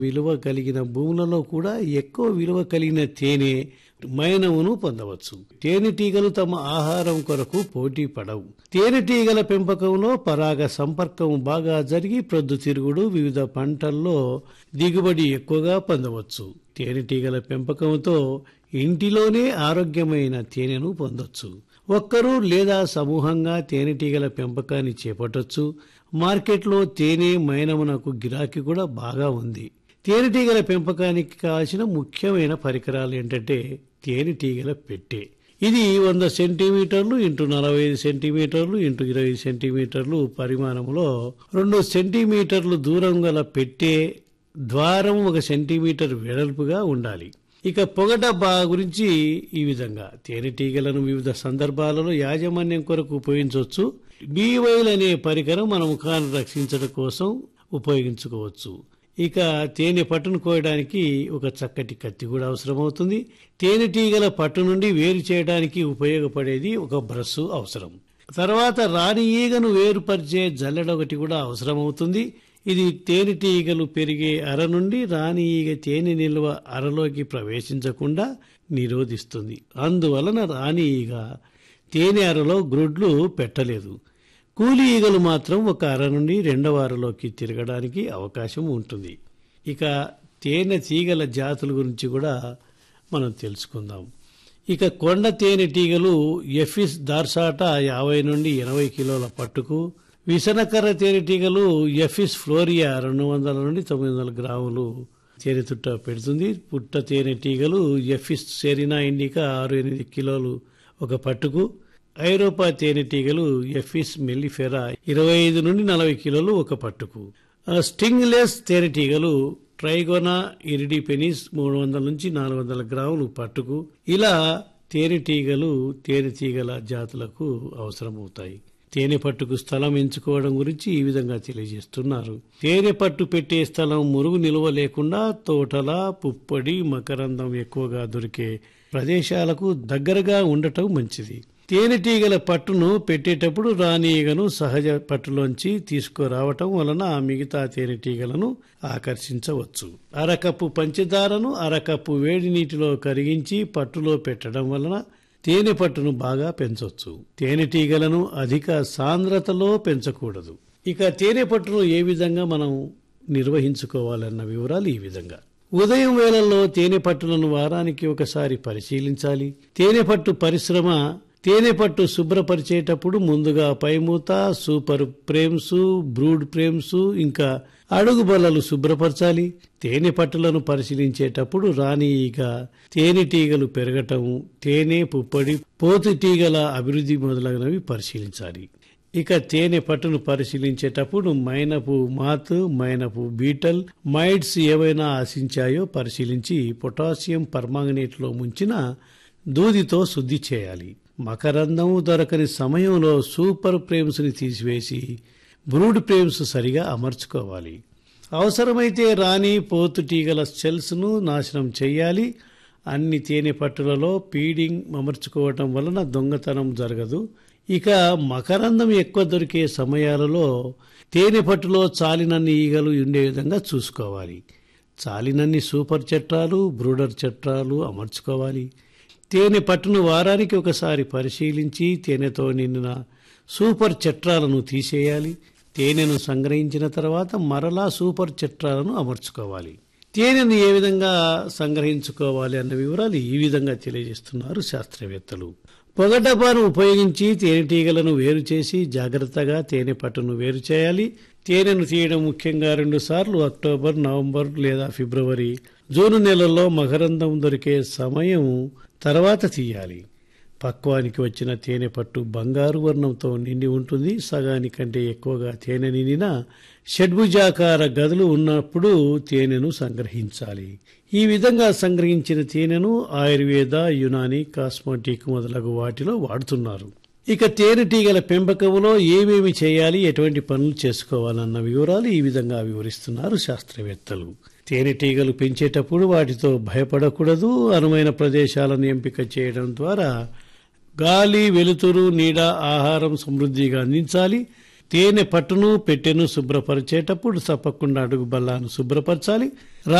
విలువ కలిగిన భూములలో కూడా ఎక్కువ విలువ కలిగిన తేనె మైనమును పొందవచ్చు తేనెటీగలు తమ ఆహారం కొరకు పోటీ పడవు తేనెటీగల పెంపకంలో పరాగ సంపర్కం బాగా జరిగి ప్రొద్దుతిరుగుడు వివిధ పంటల్లో దిగుబడి ఎక్కువగా పొందవచ్చు తేనెటీగల పెంపకంతో ఇంటిలోనే ఆరోగ్యమైన తేనెను పొందొచ్చు ఒక్కరు లేదా సమూహంగా తేనెటీగల పెంపకాన్ని చేపట్టొచ్చు మార్కెట్లో తేనె మైనమునకు గిరాకీ కూడా బాగా ఉంది తేనెటీగల పెంపకానికి కావాల్సిన ముఖ్యమైన పరికరాలు ఏంటంటే తేనెటీగల పెట్టె ఇది వంద సెంటీమీటర్లు ఇంటూ నలభై ఐదు సెంటీమీటర్లు ఇంటూ ఇరవై సెంటీమీటర్లు పరిమాణంలో రెండు సెంటీమీటర్లు దూరం గల పెట్టె ద్వారం ఒక సెంటీమీటర్ వెడల్పుగా ఉండాలి ఇక పొగడబ్బా గురించి ఈ విధంగా తేనెటీగలను వివిధ సందర్భాలలో యాజమాన్యం కొరకు ఉపయోగించవచ్చు బీవైల్ అనే పరికరం మన ముఖాన్ని రక్షించడం కోసం ఉపయోగించుకోవచ్చు ఇక తేనె పట్టును కోయడానికి ఒక చక్కటి కత్తి కూడా అవసరమవుతుంది తేనెటీగల పట్టు నుండి వేరు చేయడానికి ఉపయోగపడేది ఒక బ్రష్ అవసరం తర్వాత రాణి ఈగను వేరుపరిచే జల్లెడ ఒకటి కూడా అవసరమవుతుంది ఇది తేనెటీగలు పెరిగే అర నుండి రాణి ఈగ తేనె నిల్వ అరలోకి ప్రవేశించకుండా నిరోధిస్తుంది అందువలన రాణి ఈగ తేనె అరలో గ్రుడ్లు పెట్టలేదు కూలి ఈగలు మాత్రం ఒక అర నుండి రెండవ అరలోకి తిరగడానికి అవకాశం ఉంటుంది ఇక తేనె తీగల జాతుల గురించి కూడా మనం తెలుసుకుందాం ఇక కొండ తేనెటీగలు ఎఫిస్ దార్సాట యాభై నుండి ఎనభై కిలోల పట్టుకు విసనకర్ర తేనెటీగలు ఎఫిస్ ఫ్లోరియా రెండు వందల నుండి తొమ్మిది వందల గ్రాములు తేనె తుట్ట పెడుతుంది పుట్ట తేనెటీగలు ఎఫిస్ సెరినా ఇండికా ఆరు ఎనిమిది కిలోలు ఒక పట్టుకు ఐరోపా తేనెటీగలు ఎఫిస్ మెల్లిఫెరా ఇరవై ఐదు నుండి నలభై కిలోలు ఒక పట్టుకు స్టింగ్లెస్ తేనెటీగలు ట్రైగోనా ఇరిడిపెనిస్ మూడు వందల నుంచి నాలుగు వందల గ్రాములు పట్టుకు ఇలా తేనెటీగలు తేనెటీగల జాతులకు అవసరమవుతాయి తేనె పట్టుకు స్థలం ఎంచుకోవడం గురించి ఈ విధంగా తెలియజేస్తున్నారు తేనె పట్టు పెట్టే స్థలం మురుగు నిల్వ లేకుండా తోటల పుప్పడి మకరందం ఎక్కువగా దొరికే ప్రదేశాలకు దగ్గరగా ఉండటం మంచిది తేనెటీగల పట్టును పెట్టేటప్పుడు రాణీగను సహజ పట్టులోంచి తీసుకురావటం వలన మిగతా తేనెటీగలను ఆకర్షించవచ్చు అరకప్పు పంచదారను అరకప్పు వేడి నీటిలో కరిగించి పట్టులో పెట్టడం వలన తేనె పట్టును బాగా పెంచవచ్చు తేనెటీగలను అధిక సాంద్రతలో పెంచకూడదు ఇక తేనె పట్టును ఏ విధంగా మనం నిర్వహించుకోవాలన్న వివరాలు ఈ విధంగా ఉదయం వేళల్లో తేనె పట్టులను వారానికి ఒకసారి పరిశీలించాలి తేనె పట్టు పరిశ్రమ తేనె పట్టు శుభ్రపరిచేటప్పుడు ముందుగా పైమూత సూపర్ ప్రేమ్స్ బ్రూడ్ ప్రేమ్స్ ఇంకా అడుగు బల్లలు శుభ్రపరచాలి తేనె పట్టులను పరిశీలించేటప్పుడు రాణి ఈగ తేనెటీగలు పెరగటం తేనె పుప్పడి పోతుటీగల అభివృద్ధి మొదలగునవి పరిశీలించాలి ఇక తేనె పట్టును పరిశీలించేటప్పుడు మైనపు మాత్ మైనపు బీటల్ మైడ్స్ ఏవైనా ఆశించాయో పరిశీలించి పొటాషియం పర్మాంగనేట్లో ముంచిన దూదితో శుద్ధి చేయాలి మకరందం దొరకని సమయంలో సూపర్ ప్రేమ్స్ని తీసివేసి బ్రూడ్ ప్రేమ్స్ సరిగా అమర్చుకోవాలి అవసరమైతే రాణి పోతుటీగల సెల్స్ను నాశనం చేయాలి అన్ని తేనె పట్టులలో పీడింగ్ అమర్చుకోవటం వలన దొంగతనం జరగదు ఇక మకరందం ఎక్కువ దొరికే సమయాలలో తేనె పట్టులో చాలినన్ని ఈగలు ఉండే విధంగా చూసుకోవాలి చాలినన్ని సూపర్ చట్రాలు బ్రూడర్ చట్రాలు అమర్చుకోవాలి తేనె పట్టును వారానికి ఒకసారి పరిశీలించి తేనెతో నిండిన సూపర్ చట్రాలను తీసేయాలి తేనెను సంగ్రహించిన తర్వాత మరలా సూపర్ చట్రాలను అమర్చుకోవాలి తేనెను ఏ విధంగా సంగ్రహించుకోవాలి అన్న వివరాలు ఈ విధంగా తెలియజేస్తున్నారు శాస్త్రవేత్తలు పొగడబ్బాను ఉపయోగించి తేనెటీగలను వేరు చేసి జాగ్రత్తగా తేనె పట్టును వేరు చేయాలి తేనెను తీయడం ముఖ్యంగా రెండు సార్లు అక్టోబర్ నవంబర్ లేదా ఫిబ్రవరి జూన్ నెలల్లో మకరందం దొరికే సమయం తర్వాత తీయాలి పక్వానికి వచ్చిన తేనె పట్టు బంగారు వర్ణంతో నిండి ఉంటుంది సగానికంటే ఎక్కువగా తేనె నిండిన షడ్భుజాకార గదులు ఉన్నప్పుడు తేనెను సంగ్రహించాలి ఈ విధంగా సంగ్రహించిన తేనెను ఆయుర్వేద యునాని కాస్మెటిక్ మొదలగు వాటిలో వాడుతున్నారు ఇక తేనెటీగల పెంపకంలో ఏమేమి చేయాలి ఎటువంటి పనులు చేసుకోవాలన్న వివరాలు ఈ విధంగా వివరిస్తున్నారు శాస్త్రవేత్తలు తేనెటీగలు పెంచేటప్పుడు వాటితో భయపడకూడదు అనువైన ప్రదేశాలను ఎంపిక చేయడం ద్వారా గాలి వెలుతురు నీడ ఆహారం సమృద్ధిగా అందించాలి తేనె పట్టును పెట్టెను శుభ్రపరిచేటప్పుడు తప్పకుండా అడుగు బల్లాను శుభ్రపరచాలి